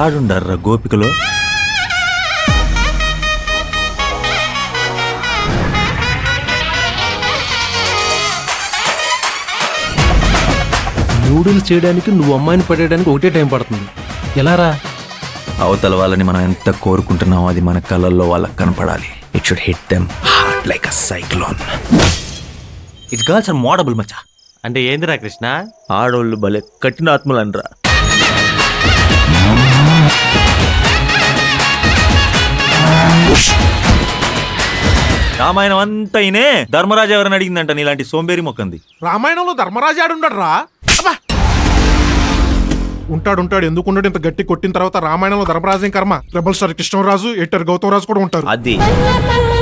యాడుండారా గోపికలో noodles చేయడానికి నువ్వు అమ్మాయిని పడేయడానికి ఒకటే టైం పడుతుంది ఎలా రా అవతల వాళ్ళని మనం ఎంత కోరుకుంటున్నామో అది మన కళ్ళల్లో వాళ్ళకి కనపడాలి it should hit them heart like a cyclone it's girls are moldable మచ్చా అంటే ఏందిరా కృష్ణ ఆడోళ్ళు భలే కఠినాత్ములు అనరా రామాయణం అంతా ఇనే ధర్మరాజు ఎవరని అడిగిందంట నీలాంటి సోంబేరి మొక్కంది రామాయణంలో ధర్మరాజు ఆడుండడు రా ఉంటాడు ఉంటాడు ఎందుకు ఉండడు ఇంత గట్టి కొట్టిన తర్వాత రామాయణంలో ధర్మరాజు ఏం కర్మ రెబల్ స్టార్ కృష్ణరాజు ఎట్టర్ గౌతమ్ రాజు కూడా ఉంటారు అది la la la